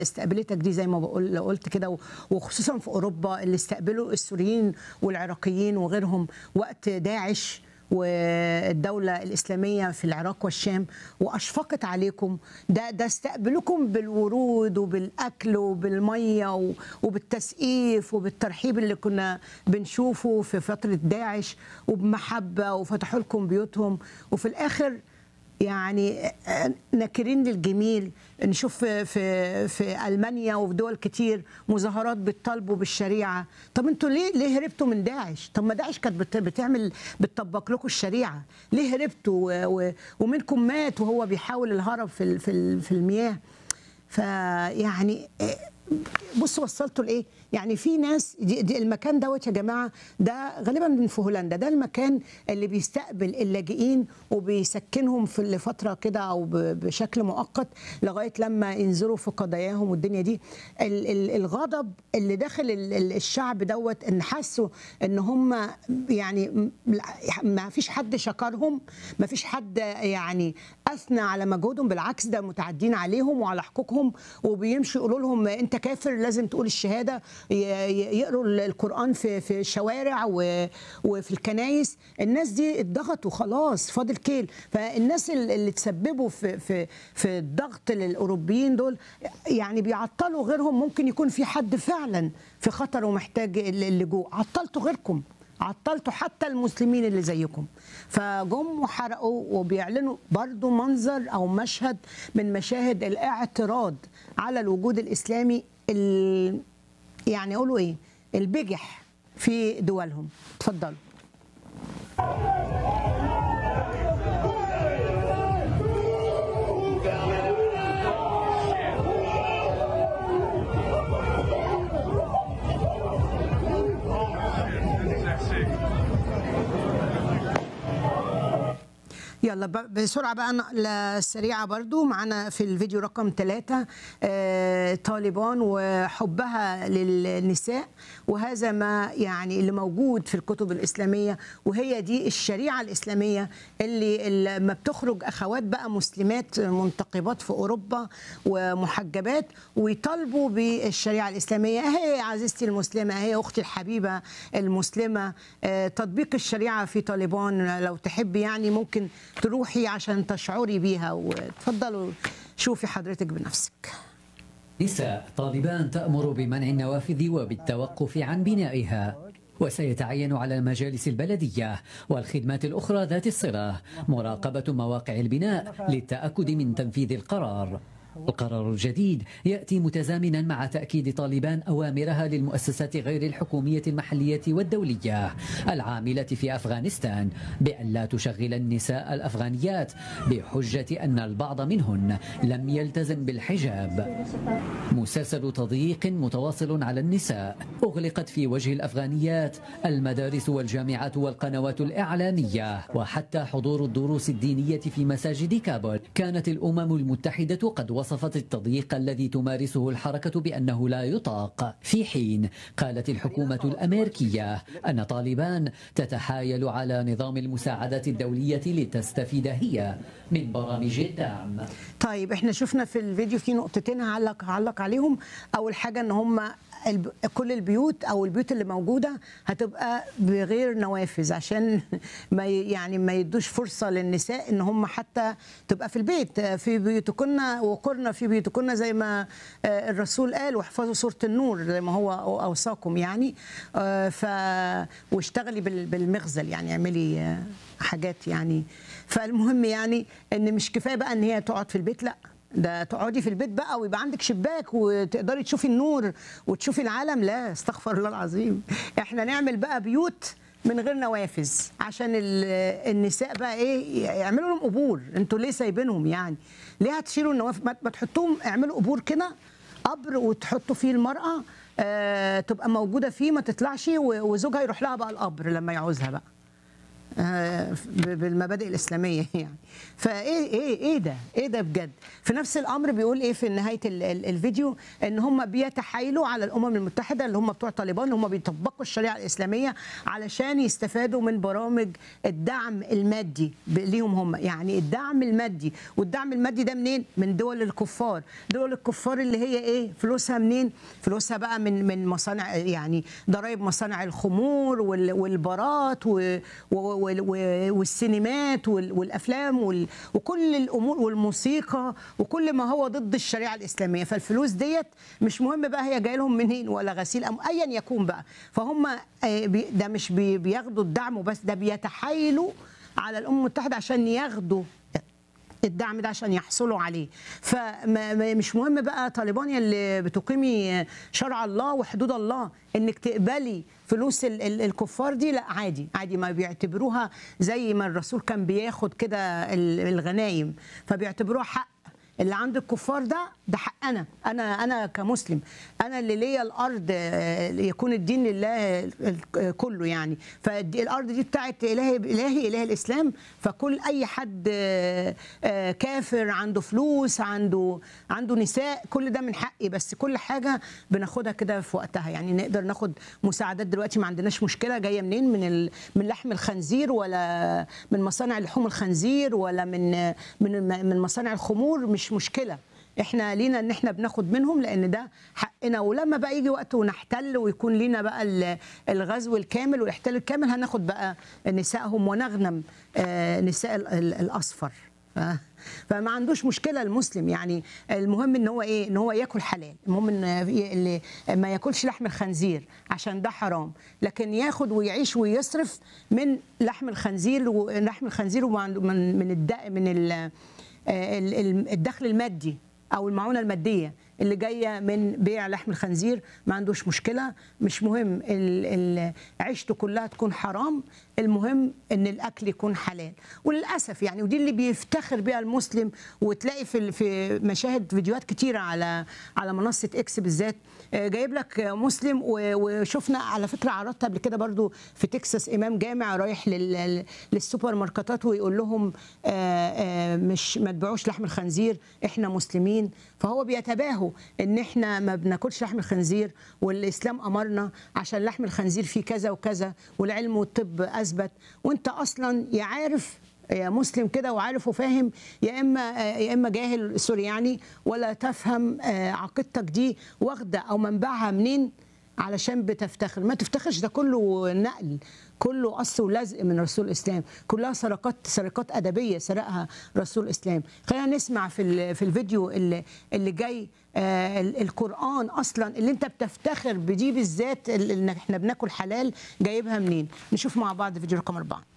استقبلتك دي زي ما بقول لو قلت كده وخصوصا في اوروبا اللي استقبلوا السوريين والعراقيين وغيرهم وقت داعش والدولة الإسلامية في العراق والشام وأشفقت عليكم ده ده استقبلكم بالورود وبالأكل وبالمية وبالتسقيف وبالترحيب اللي كنا بنشوفه في فترة داعش وبمحبة وفتحوا لكم بيوتهم وفي الآخر يعني ناكرين للجميل نشوف في في في المانيا وفي دول كتير مظاهرات بتطالبوا بالشريعه طب انتوا ليه ليه هربتوا من داعش طب ما داعش كانت بتعمل بتطبق لكم الشريعه ليه هربتوا ومنكم مات وهو بيحاول الهرب في في في المياه فيعني بص وصلتوا لايه يعني في ناس دي, دي المكان دوت يا جماعه ده غالبا في هولندا ده المكان اللي بيستقبل اللاجئين وبيسكنهم في لفتره كده او بشكل مؤقت لغايه لما ينزلوا في قضاياهم والدنيا دي الغضب اللي داخل الشعب دوت ان حسوا ان هم يعني ما فيش حد شكرهم ما فيش حد يعني اثنى على مجهودهم بالعكس ده متعدين عليهم وعلى حقوقهم وبيمشوا يقولوا لهم انت كافر لازم تقول الشهاده يقروا القران في في الشوارع وفي الكنايس الناس دي اتضغطوا خلاص فاضل كيل فالناس اللي تسببوا في في في الضغط للاوروبيين دول يعني بيعطلوا غيرهم ممكن يكون في حد فعلا في خطر ومحتاج اللجوء عطلتوا غيركم عطلتوا حتى المسلمين اللي زيكم فجم وحرقوا وبيعلنوا برضو منظر او مشهد من مشاهد الاعتراض على الوجود الاسلامي يعني اقولوا ايه البجح في دولهم اتفضلوا يلا بسرعة بقى نقلة سريعة برضو معانا في الفيديو رقم ثلاثة آه طالبان وحبها للنساء وهذا ما يعني اللي موجود في الكتب الإسلامية وهي دي الشريعة الإسلامية اللي لما بتخرج أخوات بقى مسلمات منتقبات في أوروبا ومحجبات ويطالبوا بالشريعة الإسلامية هي عزيزتي المسلمة هي أختي الحبيبة المسلمة آه تطبيق الشريعة في طالبان لو تحب يعني ممكن تروحي عشان تشعري بيها وتفضلوا شوفي حضرتك بنفسك نساء طالبان تأمر بمنع النوافذ وبالتوقف عن بنائها وسيتعين على المجالس البلدية والخدمات الأخرى ذات الصلة مراقبة مواقع البناء للتأكد من تنفيذ القرار القرار الجديد يأتي متزامنا مع تأكيد طالبان أوامرها للمؤسسات غير الحكومية المحلية والدولية العاملة في أفغانستان بأن لا تشغل النساء الأفغانيات بحجة أن البعض منهن لم يلتزم بالحجاب مسلسل تضييق متواصل على النساء أغلقت في وجه الأفغانيات المدارس والجامعات والقنوات الإعلامية وحتى حضور الدروس الدينية في مساجد كابول كانت الأمم المتحدة قد وصفت التضييق الذي تمارسه الحركة بأنه لا يطاق في حين قالت الحكومة الأمريكية أن طالبان تتحايل على نظام المساعدات الدولية لتستفيد هي من برامج الدعم طيب احنا شفنا في الفيديو في نقطتين هعلق هعلق عليهم اول حاجه ان هم كل البيوت او البيوت اللي موجوده هتبقى بغير نوافذ عشان ما يعني ما يدوش فرصه للنساء ان هم حتى تبقى في البيت في بيوتكن وقرنا في بيوتكن زي ما الرسول قال واحفظوا سوره النور زي ما هو اوصاكم يعني ف واشتغلي بالمغزل يعني اعملي حاجات يعني فالمهم يعني ان مش كفايه بقى ان هي تقعد في البيت لا ده تقعدي في البيت بقى ويبقى عندك شباك وتقدري تشوفي النور وتشوفي العالم لا استغفر الله العظيم احنا نعمل بقى بيوت من غير نوافذ عشان النساء بقى ايه يعملوا لهم قبور انتوا ليه سايبينهم يعني ليه هتشيلوا النوافذ ما تحطوهم اعملوا قبور كده قبر وتحطوا فيه المراه آه تبقى موجوده فيه ما تطلعش وزوجها يروح لها بقى القبر لما يعوزها بقى آه، ب- بالمبادئ الاسلاميه يعني فايه ايه ايه ده ايه ده بجد في نفس الامر بيقول ايه في نهايه ال- ال- الفيديو ان هم بيتحايلوا على الامم المتحده اللي هم بتوع طالبان هم بيطبقوا الشريعه الاسلاميه علشان يستفادوا من برامج الدعم المادي ب- ليهم هم يعني الدعم المادي والدعم المادي ده منين من دول الكفار دول الكفار اللي هي ايه فلوسها منين فلوسها بقى من من مصانع يعني ضرائب مصانع الخمور وال- والبارات و- و- وال- و- والسينمات وال- والافلام وال- وكل الامور والموسيقى وكل ما هو ضد الشريعه الاسلاميه فالفلوس ديت مش مهم بقى هي جايه لهم منين ولا غسيل أم ايا يكون بقى فهم آه، بي- ده مش بي- بياخدوا الدعم وبس ده بيتحايلوا على الامم المتحده عشان ياخدوا الدعم ده عشان يحصلوا عليه فمش مهم بقى طالبان اللي بتقيمي شرع الله وحدود الله انك تقبلي فلوس ال- ال- الكفار دي لا عادي عادي ما بيعتبروها زي ما الرسول كان بياخد كده ال- الغنايم فبيعتبروها حق اللي عند الكفار ده ده حقنا انا انا كمسلم انا اللي ليا الارض آه، يكون الدين لله ال- كله يعني فالارض دي بتاعت الهي الهي اله الاسلام فكل اي حد آه، آه، كافر عنده فلوس عنده عنده نساء كل ده من حقي بس كل حاجه بناخدها كده في وقتها يعني نقدر ناخد مساعدات دلوقتي ما عندناش مشكله جايه منين من ال... من لحم الخنزير ولا من مصانع لحوم الخنزير ولا من من من مصانع الخمور مش مشكله احنا لينا ان احنا بناخد منهم لان ده حقنا ولما بقى يجي وقت ونحتل ويكون لينا بقى ال- الغزو الكامل والاحتلال الكامل هناخد بقى نسائهم ونغنم آه، نساء ال- ال- الاصفر ف- فما عندوش مشكله المسلم يعني المهم ان هو ايه ان هو ياكل حلال المهم ان ي- اللي ما ياكلش لحم الخنزير عشان ده حرام لكن ياخد ويعيش ويصرف من لحم الخنزير ولحم الخنزير ومن من من الد- من ال- ال- ال- الدخل المادي او المعونه الماديه اللي جايه من بيع لحم الخنزير ما عندوش مشكله مش مهم ال- ال- عيشته كلها تكون حرام المهم ان الاكل يكون حلال وللاسف يعني ودي اللي بيفتخر بيها المسلم وتلاقي في ال- في مشاهد فيديوهات كتيره على على منصه اكس بالذات آه، جايب لك مسلم و- وشفنا على فكره عرضت قبل كده برضو في تكساس امام جامع رايح لل- للسوبر ماركتات ويقول لهم آه، آه، مش ما تبيعوش لحم الخنزير احنا مسلمين فهو بيتباهوا ان احنا ما بناكلش لحم الخنزير والاسلام امرنا عشان لحم الخنزير فيه كذا وكذا والعلم والطب اثبت وانت اصلا يا عارف يا مسلم كده وعارف وفاهم يا اما يا اما جاهل سوري يعني ولا تفهم آه، عقيدتك دي واخده او منبعها منين علشان بتفتخر ما تفتخرش ده كله نقل كله قص ولزق من رسول الاسلام كلها سرقات سرقات ادبيه سرقها رسول الاسلام خلينا نسمع في ال- في الفيديو اللي اللي جاي آه، ال- القران اصلا اللي انت بتفتخر بدي بالذات ال- ان احنا بناكل حلال جايبها منين نشوف مع بعض فيديو رقم أربعة